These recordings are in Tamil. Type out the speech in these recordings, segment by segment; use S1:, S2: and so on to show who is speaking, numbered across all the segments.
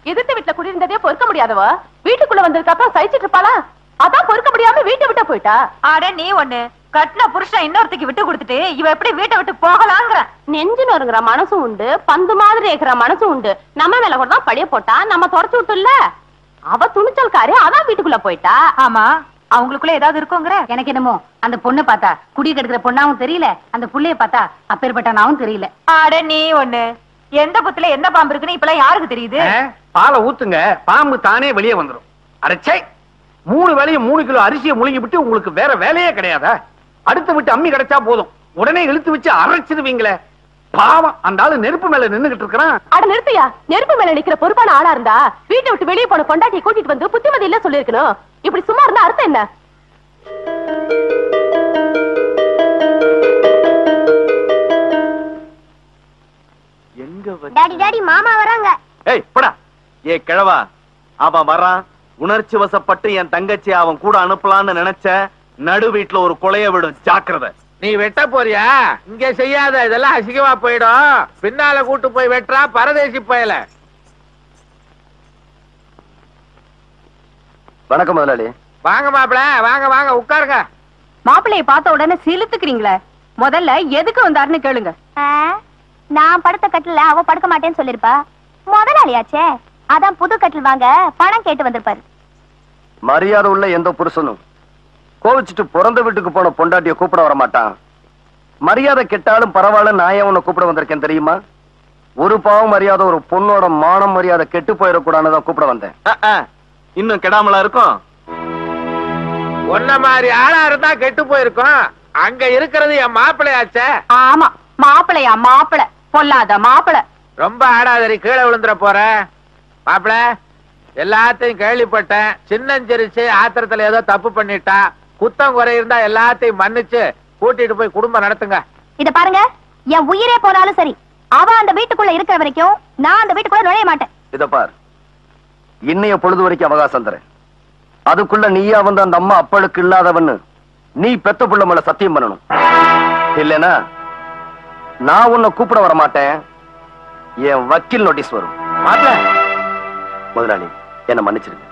S1: எதிர்த்து வீட்டுல குடியிருந்ததே பொறுக்க முடியாதவ வீட்டுக்குள்ள வந்ததுக்கு அப்புறம் சகிச்சிட்டு இருப்பாளா அதான் பொறுக்க முடியாம வீட்டை விட்டு போயிட்டா
S2: அட நீ ஒண்ணு கட்டின புருஷன் இன்னொருத்திக்கு விட்டு கொடுத்துட்டு இவ எப்படி வீட்டை விட்டு போகலாங்கிற
S1: நெஞ்சு நொறுங்குற மனசும் உண்டு பந்து மாதிரி இருக்கிற மனசும் உண்டு நம்ம மேல கூட தான் பழிய போட்டா நம்ம தொடச்சு விட்டுல அவ துணிச்சல்காரி அதான் வீட்டுக்குள்ள போயிட்டா
S2: ஆமா அவங்களுக்குள்ள ஏதாவது இருக்குங்கிற
S3: எனக்கு என்னமோ அந்த பொண்ணை பார்த்தா குடி கெடுக்கிற பொண்ணாவும் தெரியல அந்த புள்ளைய பார்த்தா அப்பேற்பட்டனாவும் தெரியல
S2: அட நீ ஒண்ணு எந்த புத்துல என்ன பாம்பு இருக்குன்னு இப்பெல்லாம் யாருக்கு தெரியுது
S4: ஆ, பாலை ஊத்துங்க பாம்பு தானே வெளியே வந்துரும் அரைச்சை மூணு வேலையும் மூணு கிலோ அரிசியை முழுங்கி விட்டு உங்களுக்கு வேற வேலையே கிடையாதா அடுத்து விட்டு அம்மி கிடைச்சா போதும் உடனே இழுத்து வச்சு அரைச்சிருவீங்களே பாவம் அந்த ஆளு நெருப்பு மேல நின்னுகிட்டு இருக்கிறான்
S1: அட நிறுத்தியா நெருப்பு மேல நிக்கிற பொறுப்பான ஆளா இருந்தா வீட்டை விட்டு வெளியே போன பொண்டாட்டியை கூட்டிட்டு வந்து புத்திமதி இல்ல சொல்லிருக்கணும் இப்படி சும்மா இருந்தா அர்த்தம் என்ன
S5: எங்க
S6: டாடி டாடி மாமா வராங்க
S5: ஏய் போடா ஏ கிழவா அவன் வர்றான் உணர்ச்சி வசப்பட்டு என் தங்கச்சி அவன் கூட அனுப்பலாம்னு நினைச்ச நடு வீட்டுல ஒரு கொலைய விடும் ஜாக்கிரதை
S4: நீ வெட்ட போறியா இங்க செய்யாத இதெல்லாம் அசிங்கமா போயிடும் பின்னால கூட்டு போய் வெட்டுறா பரதேசி பயல
S7: வணக்கம் முதலாளி
S4: வாங்க மாப்பிள வாங்க வாங்க உட்காருங்க
S3: மாப்பிள்ளைய பார்த்த உடனே சிலுத்துக்கிறீங்களே முதல்ல எதுக்கு வந்தாருன்னு கேளுங்க
S6: ஆ, நான் படுத்த கட்டில அவ படுக்க மாட்டேன்னு சொல்லிருப்பா முதலாளியாச்சே அதான் புது கட்டில் வாங்க பணம் கேட்டு வந்திருப்பாரு
S7: மரியாதை உள்ள எந்த புருஷனும் கோவிச்சுட்டு பிறந்த வீட்டுக்கு போன பொண்டாட்டிய கூப்பிட வர மாட்டான் மரியாதை கெட்டாலும் பரவாயில்ல நான் ஏன் உன்னை கூப்பிட வந்திருக்கேன் தெரியுமா ஒரு பாவம் மரியாதை ஒரு பொண்ணோட மானம் மரியாதை கெட்டு போயிடக்கூடாதுன்னு தான் கூப்பிட வந்தேன்
S5: அஹ், அஹ். இன்னும் கெடாமலா இருக்கும்
S4: உன்ன மாதிரி ஆளா இருந்தா கெட்டு போயிருக்கும் அங்க இருக்கிறது என் மாப்பிள்ளையாச்சே
S3: ஆமா மாப்பிளையா மாப்பிள பொல்லாத மாப்பிள
S4: ரொம்ப ஆடாதரி கீழே விழுந்துற போற மாப்பிள எல்லாத்தையும் கேள்விப்பட்டேன் சின்னஞ்சிரிச்சு ஆத்திரத்துல ஏதோ தப்பு பண்ணிட்டா குத்தம் குறை இருந்தா எல்லாத்தையும் மன்னிச்சு கூட்டிட்டு போய் குடும்பம் நடத்துங்க
S6: இத பாருங்க என் உயிரே போனாலும் சரி அவ அந்த வீட்டுக்குள்ள இருக்கிற வரைக்கும் நான் அந்த வீட்டுக்குள்ள நுழைய மாட்டேன்
S7: இத பார் இன்னைய பொழுது வரைக்கும் அவகாசம் தரேன் அதுக்குள்ள நீயா வந்து அந்த அம்மா அப்பளுக்கு இல்லாதவன்னு நீ பெத்த புள்ள மேல சத்தியம் பண்ணணும் இல்லனா நான் உன்னை கூப்பிட வர மாட்டேன் என் வக்கீல் நோட்டீஸ் வரும்
S4: மாப்பிள
S7: முதலாளி என்ன மன்னிச்சிருங்க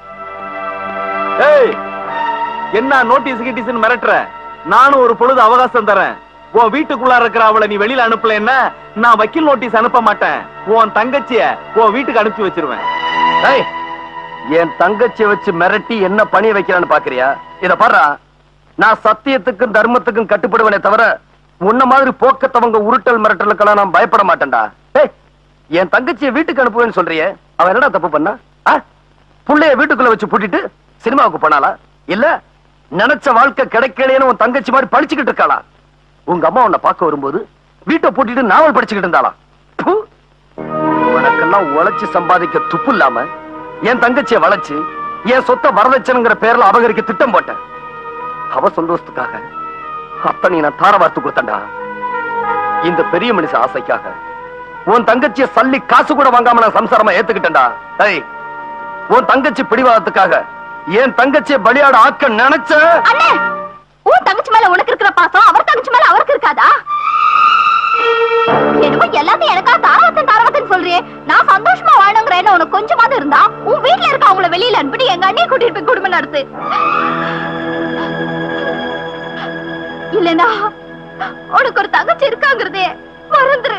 S5: ஏய் என்ன நோட்டீஸ் கிட்டீஸ் மிரட்டுற நானும் ஒரு பொழுது அவகாசம் தரேன் உன் வீட்டுக்குள்ள இருக்கிற அவளை நீ வெளியில அனுப்பலன்னா நான் வக்கீல் நோட்டீஸ் அனுப்ப மாட்டேன் உன் தங்கச்சிய உன் வீட்டுக்கு அனுப்பிச்சு வச்சிருவேன்
S7: ஏய், என் தங்கச்சியை வச்சு மிரட்டி என்ன பணிய வைக்கிறான்னு பாக்குறியா இத பாரு நான் சத்தியத்துக்கும் தர்மத்துக்கும் கட்டுப்படுவேனே தவிர உன்ன மாதிரி போக்கத்தவங்க உருட்டல் மிரட்டலுக்கெல்லாம் நான் பயப்பட மாட்டேன்டா ஏய், என் தங்கச்சியை வீட்டுக்கு அனுப்புவேன்னு சொல்றியே அவ என்னடா தப்பு பண்ணா ஆ? புள்ளைய வீட்டுக்குள்ள வச்சு பூட்டிட்டு சினிமாவுக்கு போனாளா இல்ல நினைச்ச வாழ்க்கை கிடைக்கலையேன்னு உன் தங்கச்சி மாதிரி படிச்சுக்கிட்டு இருக்காளா உங்க அம்மா உன்னை பார்க்க வரும்போது வீட்டை பூட்டிட்டு நாவல் படிச்சுக்கிட்டு இருந்தாளா ப்பு. உனக்கெல்லாம் உழைச்சு சம்பாதிக்க துப்பு இல்லாம என் தங்கச்சிய வளைச்சு என் சொத்தை வரதட்சணைங்கிற பேர்ல அபகரிக்க திட்டம் போட்டேன் அவ சந்தோஷத்துக்காக அத்தனை நான் தார வார்த்து கொடுத்தேன்டா இந்த பெரிய மனுஷ ஆசைக்காக உன் தங்கச்சிய சல்லி காசு கூட வாங்காம நான் சம்சாரமா ஏத்துக்கிட்டேன்டா ஏய் உன் தங்கச்சி பிடிவாதத்துக்காக என் தங்கச்சிய பலியாட ஆக்க நினைச்ச
S6: அண்ணே உன் தங்கச்சி மேல உனக்கு இருக்கிற பாசம் அவர் தங்கச்சி மேல அவருக்கு இருக்காதா என்னமோ எல்லாத்தையும் எனக்கா தாரவத்தன் தாரவத்தன் சொல்றியே நான் சந்தோஷமா வாழணுங்கிற எண்ணம் உனக்கு கொஞ்சமாவது இருந்தா உன் வீட்ல இருக்க அவங்கள வெளியில அனுப்பிட்டு எங்க அண்ணியை கூட்டிட்டு போய் குடும்பம் நடத்து இல்லனா உனக்கு ஒரு தங்கச்சி இருக்காங்கிறதே மறந்துரு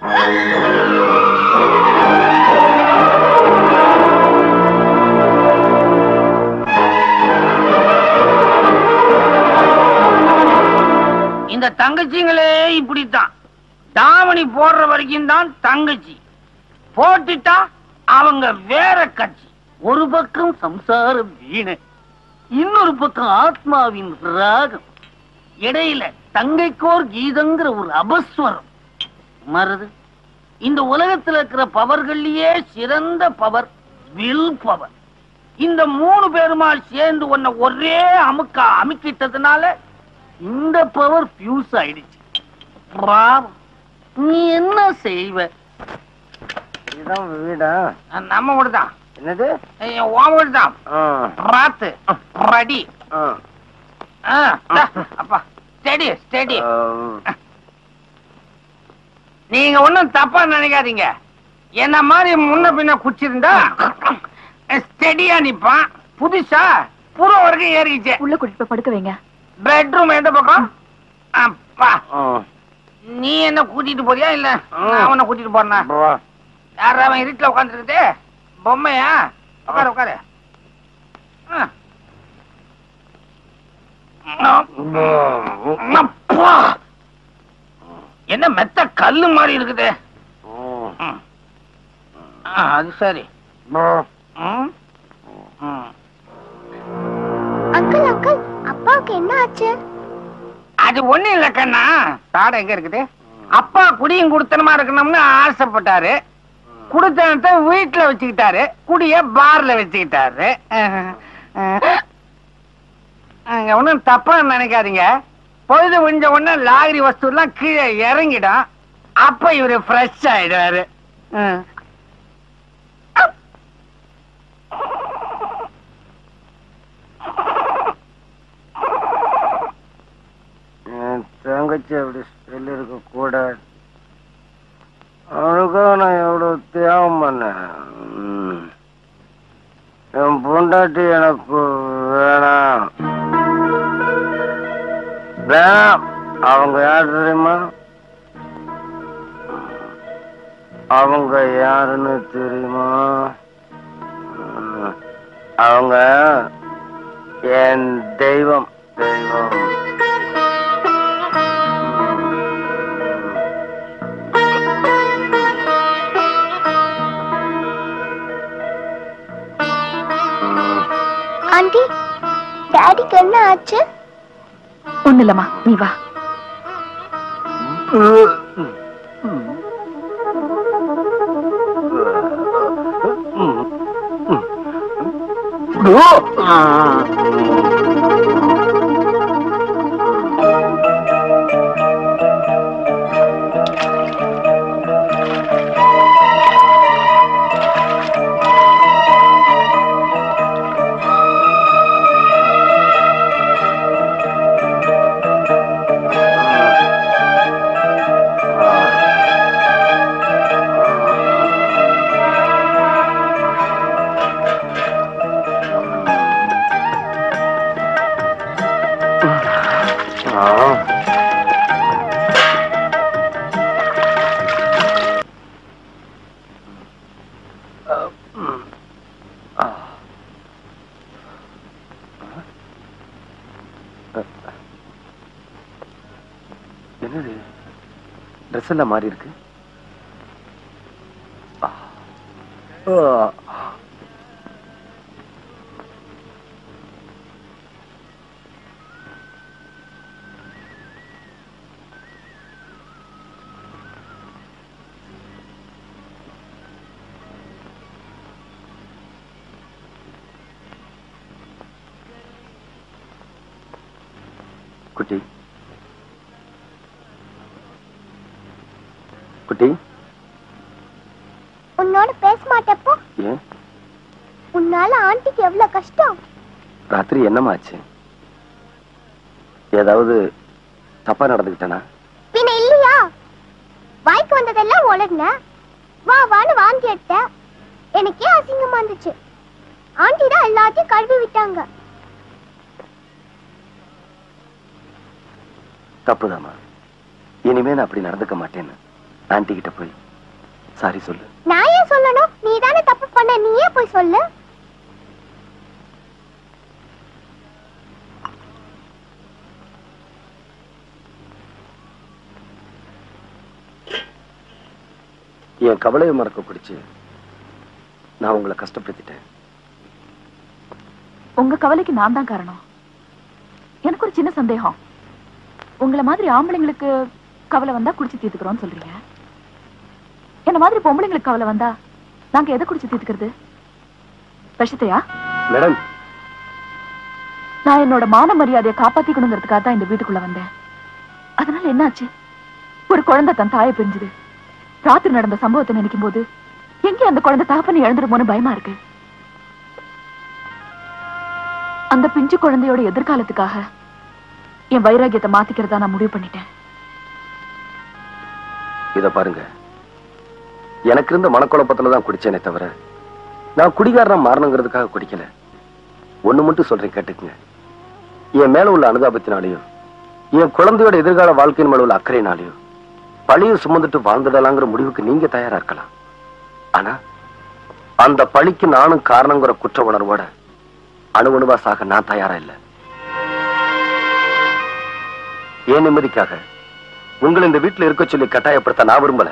S8: இந்த தங்கச்சிங்களே இப்படித்தான் தாவணி போடுற வரைக்கும் தான் தங்கச்சி போட்டுட்டா அவங்க வேற கட்சி ஒரு பக்கம் சம்சார வீணை இன்னொரு பக்கம் ஆத்மாவின் ராகம் இடையில தங்கைக்கோர் கீதங்கிற ஒரு அபஸ்வரம் மருது இந்த உலகத்துல இருக்கிற பவர்கள்லயே சிறந்த பவர் வில் பவர் இந்த மூணு பேருமா சேர்ந்து உன்னை ஒரே அமுக்கா அமுக்கிட்டதுனால இந்த பவர் பியூஸ் ஆயிடுச்சு பாவம் நீ என்ன செய்வ
S7: இதுதான் வீடா
S8: அஹ் நம்ம வீடுதான்
S7: என்னது
S8: ஏய், உன் வீடுதான் ராத்து படி ஆ, இந்தா, அப்பா ஸ்டெடி ஸ்டெடி நீங்க ஒண்ணும் தப்பா நினைக்காதீங்க என்ன மாதிரி முன்ன பின்ன குச்சிருந்தா ஸ்டெடியா நிப்பான் புதுசா புற வரைக்கும் ஏறிச்சு
S2: உள்ள கூட்டிட்டு போய் படுக்க வைங்க
S8: பெட்ரூம் எந்த பக்கம் அப்பா நீ என்ன கூட்டிட்டு போறியா இல்ல நான் உன்னை கூட்டிட்டு போறேனா யாரா அவன் இருட்டுல உட்காந்துருக்குது பொம்மையா உட்காரு உட்காரு ஆ. அப்பா. என்ன மெத்த கல்லு மாதிரி இருக்குது ம். ஆ, அது சரி ம். ம்.
S6: அங்கிள் அங்கிள் அப்பாவுக்கு என்ன ஆச்சு
S8: அது ஒண்ணு இல்ல கண்ணா சாடை எங்க இருக்குது அப்பா குடியும் குடுத்தனமா இருக்கணும்னு ஆசைப்பட்டாரு குடுத்தனத்தை வீட்டுல வச்சுக்கிட்டாரு குடிய பார்ல வச்சுக்கிட்டாரு அங்க ஒண்ணும் தப்பா நினைக்காதீங்க பொழுது முடிஞ்ச உடனே லாகரி வஸ்து எல்லாம் கீழே இறங்கிடும் அப்ப இவரு ஃப்ரெஷ் ஆயிடுவாரு ம்.
S7: என் தங்கச்சி அப்படி ஸ்பெல் இருக்க கூட அவனுக்காக நான் எவ்வளவு தியாகம் பண்ணேன் ம். என் பொண்டாட்டி எனக்கு வேணாம் வேணாம் அவங்க யார் தெரியுமா அவங்க யாருன்னு தெரியுமா ம். அவங்க என் தெய்வம் தெய்வம்
S6: ஆண்டி டாடிக்கு என்ன ஆச்சு
S2: ஒண்ணு இல்லம்மா நீ வா
S7: என்னது ட்ரெஸ் எல்லாம் மாறி இருக்கு ஆ. ஆ. குட்டி குட்டி
S6: உன்னோட பேச மாட்டப்போ
S7: ஏன்
S6: உன்னால ஆண்டிக்கு எவ்வளவு கஷ்டம்
S7: ராத்திரி என்னமாச்சு ஏதாவது தப்பா நடந்துக்கிட்டனா
S6: பின்ன இல்லையா வாய்க்கு வந்ததெல்லாம் உலகின வா வான்னு வாங்கி எடுத்த எனக்கே அசிங்கமா இருந்துச்சு ஆண்டி தான் எல்லாத்தையும் கழுவி விட்டாங்க
S7: தப்புதாம்மா இனிமே நான் அப்படி நடந்துக்க மாட்டேன்னு ஆன்ட்டி கிட்ட போய் சாரி சொல்லு
S6: நான் ஏன் சொல்லணும் நீ தானே தப்பு பண்ண நீயே போய் சொல்லு
S7: என் கவலையை மறக்க பிடிச்சு நான் உங்களை கஷ்டப்படுத்திட்டேன்
S2: உங்க கவலைக்கு நான் தான் காரணம் எனக்கு ஒரு சின்ன சந்தேகம் உங்களை மாதிரி ஆம்பளைங்களுக்கு கவலை வந்தா குடிச்சு தீர்த்துக்கிறோம்னு சொல்றீங்க என்ன மாதிரி பொம்பளைங்களுக்கு கவலை வந்தா நாங்க எதை குடிச்சு தீர்த்துக்கிறது விஷத்தையா
S7: மேடம்
S2: நான் என்னோட மான மரியாதையை காப்பாத்திக்கணுங்கிறதுக்காக தான் இந்த வீட்டுக்குள்ள வந்தேன் அதனால என்னாச்சு ஒரு குழந்தை தன் தாயை பிரிஞ்சுது ராத்திரி நடந்த சம்பவத்தை நினைக்கும் போது எங்கே அந்த குழந்தை தகப்பனை இழந்துருமோன்னு பயமா இருக்கு அந்த பிஞ்சு குழந்தையோட எதிர்காலத்துக்காக என் வைராகியத்தை மாத்திக்கிறதா நான் முடிவு பண்ணிட்டேன்
S7: இத பாருங்க எனக்கு இருந்த மனக்குழப்பத்துல தான் குடிச்சேனே தவிர நான் குடிகாரனா மாறணுங்கிறதுக்காக குடிக்கல ஒண்ணு மட்டும் சொல்றேன் கேட்டுக்குங்க என் மேல உள்ள அனுதாபத்தினாலேயும் என் குழந்தையோட எதிர்கால வாழ்க்கையின் மேல உள்ள அக்கறையினாலேயும் பழியை சுமந்துட்டு வாழ்ந்துடலாங்கிற முடிவுக்கு நீங்க தயாரா இருக்கலாம் ஆனா அந்த பழிக்கு நானும் காரணங்கிற குற்ற உணர்வோட அணு அணுவா சாக நான் தயாரா இல்ல என் நிம்மதிக்காக உங்களை இந்த வீட்டுல இருக்க சொல்லி கட்டாயப்படுத்த நான் விரும்பல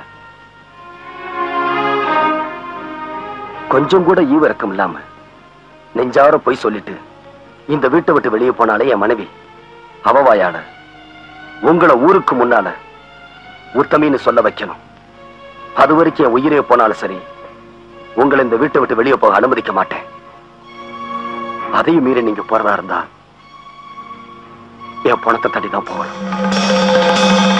S7: கொஞ்சம் கூட ஈவ இறக்கம் இல்லாம நெஞ்சார போய் சொல்லிட்டு இந்த வீட்டை விட்டு வெளியே போனாலே என் மனைவி அவவாயால உங்களை ஊருக்கு முன்னால உத்தமின்னு சொல்ல வைக்கணும் அது வரைக்கும் என் உயிரே போனாலும் சரி உங்களை இந்த வீட்டை விட்டு வெளியே போக அனுமதிக்க மாட்டேன் அதையும் மீறி நீங்க போறதா இருந்தா என் பணத்தை தட்டி தான் போகணும்